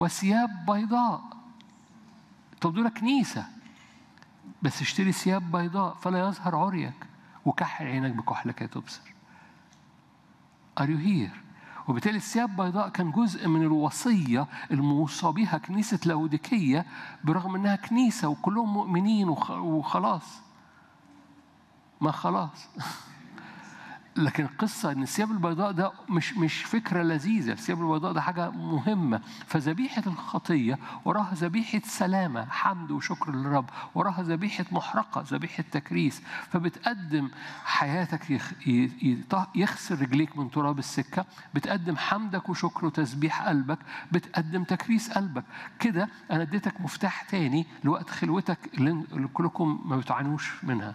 وثياب بيضاء طب دول كنيسة بس اشتري ثياب بيضاء فلا يظهر عريك وكحل عينك بكحلك تبصر Are you here؟ وبالتالي الثياب بيضاء كان جزء من الوصية الموصى بها كنيسة لاوديكية برغم انها كنيسة وكلهم مؤمنين وخلاص ما خلاص لكن القصة إن الثياب البيضاء ده مش مش فكرة لذيذة، الثياب البيضاء ده حاجة مهمة، فذبيحة الخطية وراها ذبيحة سلامة، حمد وشكر للرب، وراها ذبيحة محرقة، ذبيحة تكريس، فبتقدم حياتك يخ يغسل رجليك من تراب السكة، بتقدم حمدك وشكر وتسبيح قلبك، بتقدم تكريس قلبك، كده أنا اديتك مفتاح تاني لوقت خلوتك اللي كلكم ما بتعانوش منها.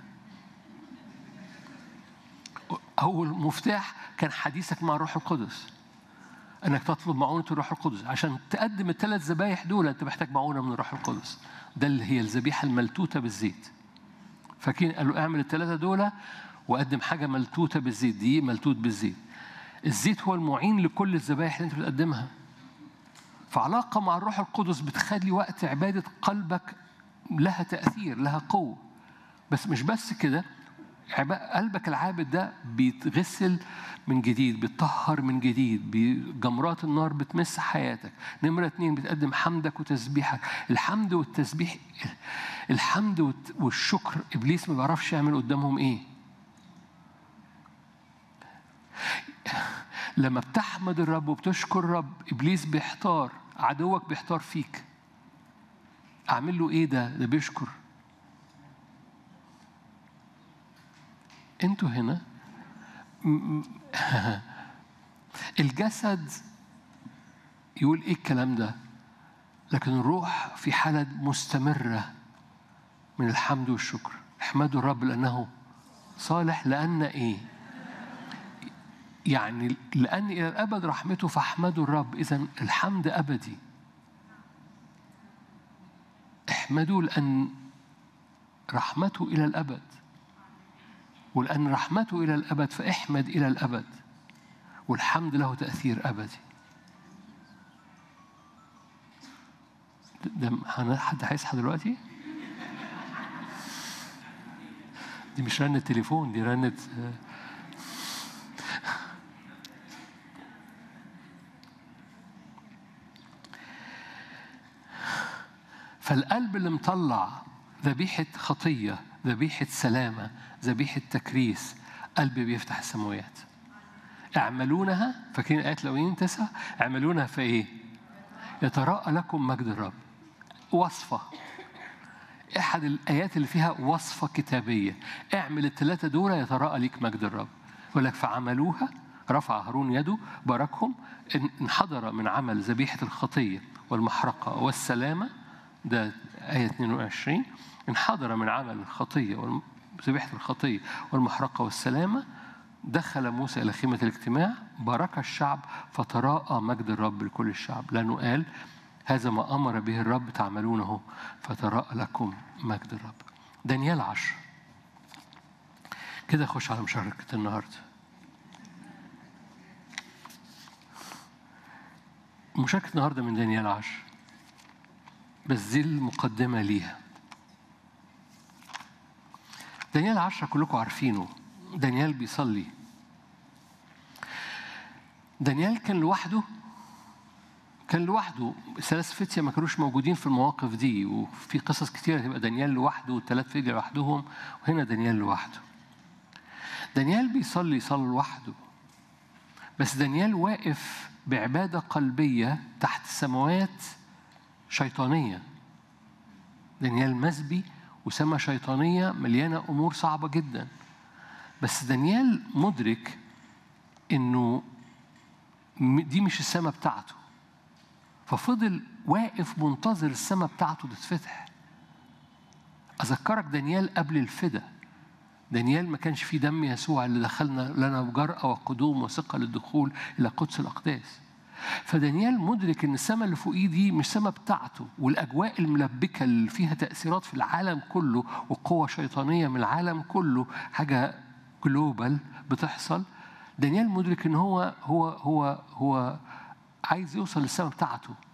أول مفتاح كان حديثك مع الروح القدس انك تطلب معونه الروح القدس عشان تقدم الثلاث ذبايح دول انت محتاج معونه من الروح القدس ده اللي هي الذبيحه الملتوته بالزيت فاكرين قالوا اعمل الثلاثه دول وقدم حاجه ملتوته بالزيت دي ملتوت بالزيت الزيت هو المعين لكل الذبايح اللي انت بتقدمها فعلاقه مع الروح القدس بتخلي وقت عباده قلبك لها تاثير لها قوه بس مش بس كده قلبك العابد ده بيتغسل من جديد بيتطهر من جديد بجمرات النار بتمس حياتك نمرة اتنين بتقدم حمدك وتسبيحك الحمد والتسبيح الحمد والشكر إبليس ما بيعرفش يعمل قدامهم إيه لما بتحمد الرب وبتشكر الرب إبليس بيحتار عدوك بيحتار فيك أعمل له إيه ده ده بيشكر انتوا هنا الجسد يقول ايه الكلام ده لكن الروح في حالة مستمرة من الحمد والشكر احمدوا الرب لأنه صالح لأن ايه يعني لأن إلى الأبد رحمته فاحمدوا الرب إذا الحمد أبدي احمدوا لأن رحمته إلى الأبد ولأن رحمته إلى الأبد فاحمد إلى الأبد والحمد له تأثير أبدي ده حد هيصحى دلوقتي؟ دي مش رنة تليفون دي رنة فالقلب اللي مطلع ذبيحة خطية ذبيحة سلامة ذبيحة تكريس قلب بيفتح السماوات اعملونها فاكرين آية لوين تسعة اعملونها في إيه؟ يتراءى لكم مجد الرب وصفة أحد الآيات اللي فيها وصفة كتابية اعمل الثلاثة دول يتراءى ليك مجد الرب يقول لك فعملوها رفع هارون يده باركهم انحدر من عمل ذبيحة الخطية والمحرقة والسلامة ده آية 22 انحدر من عمل الخطية ذبيحة الخطية والمحرقة والسلامة دخل موسى إلى خيمة الاجتماع بارك الشعب فتراءى مجد الرب لكل الشعب لأنه قال هذا ما أمر به الرب تعملونه فتراءى لكم مجد الرب دانيال عشر كده خش على مشاركة النهاردة مشاركة النهاردة من دانيال عشر بس دي المقدمة ليها دانيال عشرة كلكم عارفينه دانيال بيصلي دانيال كان لوحده كان لوحده ثلاث فتية ما كانوش موجودين في المواقف دي وفي قصص كتيرة تبقى دانيال لوحده والثلاث فتية لوحدهم وهنا دانيال لوحده دانيال بيصلي يصلي لوحده بس دانيال واقف بعبادة قلبية تحت سماوات شيطانية دانيال مسبي وسما شيطانية مليانة أمور صعبة جدا بس دانيال مدرك إنه دي مش السما بتاعته ففضل واقف منتظر السما بتاعته تتفتح أذكرك دانيال قبل الفدا دانيال ما كانش فيه دم يسوع اللي دخلنا لنا بجرأة وقدوم وثقة للدخول إلى قدس الأقداس فدانيال مدرك ان السماء اللي فوقيه دي مش سماء بتاعته والاجواء الملبكه اللي فيها تاثيرات في العالم كله وقوه شيطانيه من العالم كله حاجه جلوبال بتحصل دانيال مدرك ان هو هو هو هو عايز يوصل للسماء بتاعته